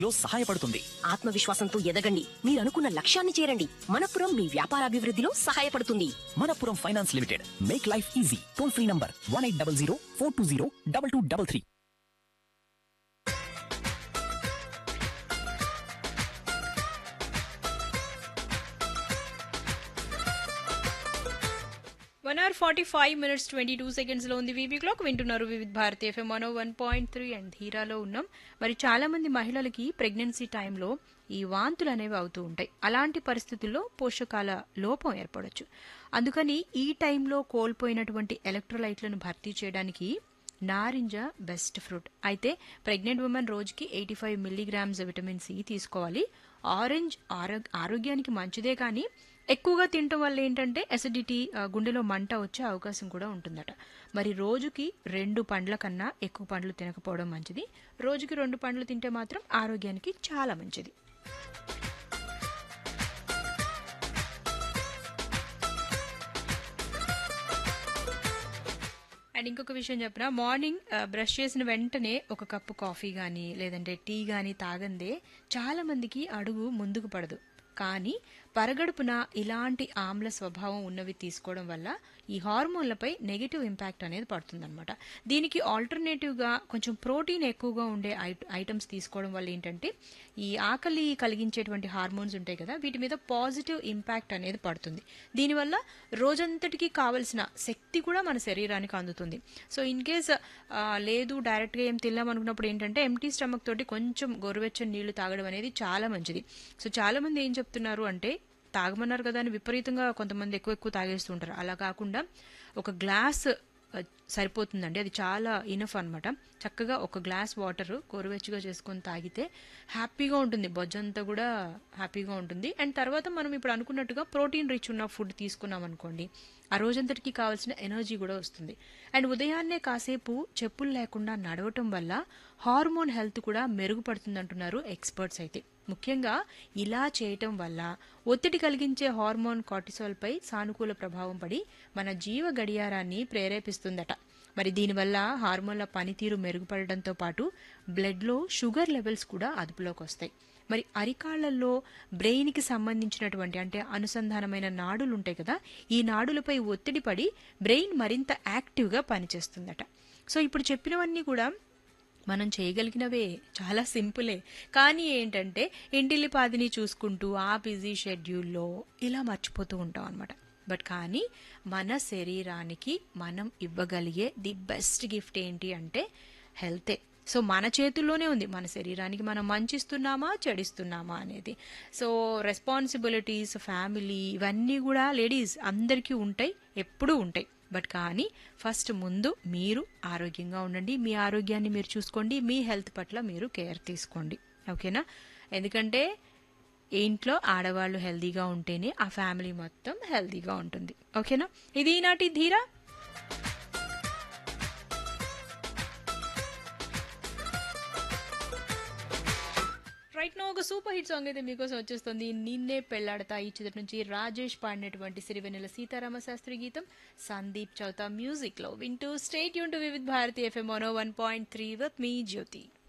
లో సహాయపడుతుంది ఆత్మవిశ్వాసంతో ఎదగండి మీరు అనుకున్న లక్ష్యాన్ని చేరండి మనపురం మీ వ్యాపారాభివృద్ధిలో సహాయపడుతుంది Manappuram finance limited make life easy toll free number one eight double zero four two zero double two double three one hour forty five minutes twenty two సెకండ్స్లో ఉంది వీబీ క్లాక్ వింటున్నారు వివిధ్ భారతి ఎఫ్ఎం మనో వన్ పాయింట్ త్రీ అండ్ ధీరాలో ఉన్నాం మరి చాలా మంది మహిళలకి ప్రెగ్నెన్సీ టైంలో ఈ వాంతులు అనేవి అవుతూ ఉంటాయి అలాంటి పరిస్థితుల్లో పోషకాల లోపం ఏర్పడవచ్చు అందుకని ఈ టైంలో కోల్పోయినటువంటి ఎలక్ట్రోలైట్లను భర్తీ చేయడానికి నారింజ బెస్ట్ ఫ్రూట్ అయితే ప్రెగ్నెంట్ ఉమెన్ రోజుకి eighty five milligrams vitamin C తీసుకోవాలి ఆరెంజ్ ఆరో- ఆరోగ్యానికి మంచిదే కానీ ఎక్కువగా తినటం వల్ల ఏంటంటే అసిడిటీ గుండెలో మంట వచ్చే అవకాశం కూడా ఉంటుందట మరి రోజుకి రెండు పండ్ల కన్నా ఎక్కువ పండ్లు తినకపోవడం మంచిది రోజుకి రెండు పండ్లు తింటే మాత్రం ఆరోగ్యానికి చాలా మంచిది అండ్ ఇంకొక విషయం చెప్పిన మార్నింగ్ బ్రష్ చేసిన వెంటనే ఒక కప్పు కాఫీ కానీ లేదంటే టీ కానీ తాగందే చాలా మందికి అడుగు ముందుకు పడదు కానీ పరగడుపున ఇలాంటి ఆమ్ల స్వభావం ఉన్నవి తీసుకోవడం వల్ల ఈ హార్మోన్లపై నెగిటివ్ ఇంపాక్ట్ అనేది పడుతుందన్నమాట దీనికి ఆల్టర్నేటివ్గా కొంచెం ప్రోటీన్ ఎక్కువగా ఉండే ఐట- ఐటమ్స్ తీసుకోవడం వల్ల ఏంటంటే ఈ ఆకలి కలిగించేటువంటి హార్మోన్స్ ఉంటాయి కదా వీటి మీద పాజిటివ్ ఇంపాక్ట్ అనేది పడుతుంది దీనివల్ల రోజంతటికి కావలసిన శక్తి కూడా మన శరీరానికి అందుతుంది సో ఇన్ కేస్ లేదు డైరెక్ట్గా ఏం తిన్నాం అనుకున్నప్పుడు ఏంటంటే ఎంటీ స్టమక్ తోటి కొంచెం గోరువెచ్చని నీళ్లు తాగడం అనేది చాలా మంచిది సో చాలా మంది ఏం చెప్తున్నారు అంటే తాగమన్నారు కదా అని విపరీతంగా కొంతమంది ఎక్కువ ఎక్కువ తాగేస్తుంటారు అలా కాకుండా ఒక గ్లాస్ ఆ, సరిపోతుందండి అది చాలా ఇనఫ్ అన్నమాట చక్కగా ఒక గ్లాస్ వాటర్ గోరువెచ్చగా చేసుకొని తాగితే హ్యాపీగా ఉంటుంది బొజ్జంతా కూడా హ్యాపీగా ఉంటుంది అండ్ తర్వాత మనం ఇప్పుడు అనుకున్నట్టుగా ప్రోటీన్ రిచ్ ఉన్న ఫుడ్ తీసుకున్నాం అనుకోండి ఆ రోజంతటికి కావాల్సిన ఎనర్జీ కూడా వస్తుంది అండ్ ఉదయాన్నే కాసేపు చెప్పులు లేకుండా నడవటం వల్ల హార్మోన్ హెల్త్ కూడా మెరుగుపడుతుంది అంటున్నారు ఎక్స్పర్ట్స్ అయితే ముఖ్యంగా ఇలా చేయటం వల్ల ఒత్తిడి కలిగించే హార్మోన్ కార్టిసాల్ పై సానుకూల ప్రభావం పడి మన జీవ గడియారాన్ని ప్రేరేపిస్తుందట మరి దీనివల్ల హార్మోన్ల పనితీరు మెరుగుపడడంతో పాటు బ్లడ్లో షుగర్ లెవెల్స్ కూడా అదుపులోకి వస్తాయి మరి అరికాళ్లలో బ్రెయిన్కి సంబంధించినటువంటి అంటే అనుసంధానమైన నాడులు ఉంటాయి కదా ఈ నాడులపై ఒత్తిడి పడి బ్రెయిన్ మరింత యాక్టివ్గా పనిచేస్తుందట సో ఇప్పుడు చెప్పినవన్నీ కూడా మనం చేయగలిగినవే చాలా సింపులే కానీ ఏంటంటే ఇంటిల్లిపాదిని చూసుకుంటూ ఆ బిజీ షెడ్యూల్లో ఇలా మర్చిపోతూ ఉంటాం అనమాట బట్ కానీ మన శరీరానికి మనం ఇవ్వగలిగే ది బెస్ట్ గిఫ్ట్ ఏంటి అంటే హెల్తే సో మన చేతుల్లోనే ఉంది మన శరీరానికి మనం మంచిస్తున్నామా చెడిస్తున్నామా అనేది సో రెస్పాన్సిబిలిటీస్ ఫ్యామిలీ ఇవన్నీ కూడా లేడీస్ అందరికీ ఉంటాయి ఎప్పుడూ ఉంటాయి బట్ కానీ ఫస్ట్ ముందు మీరు ఆరోగ్యంగా ఉండండి మీ ఆరోగ్యాన్ని మీరు చూసుకోండి మీ హెల్త్ పట్ల మీరు కేర్ తీసుకోండి ఓకేనా ఎందుకంటే ఇంట్లో ఆడవాళ్ళు హెల్దీగా ఉంటేనే ఆ ఫ్యామిలీ మొత్తం హెల్దీగా ఉంటుంది ఓకేనా ఇది ఈనాటి ధీరా రైట్ నో ఒక సూపర్ హిట్ సాంగ్ అయితే మీకోసం వచ్చేస్తుంది నిన్నే పెళ్లాడతా ఈ చిత్రం నుంచి రాజేష్ పాడినటువంటి సిరివెన్నెల సీతారామ శాస్త్రి గీతం సందీప్ చౌతా మ్యూజిక్ లో వింటూ స్టేట్ యూన్ to Vividh Bharati FM one point three with మీ జ్యోతి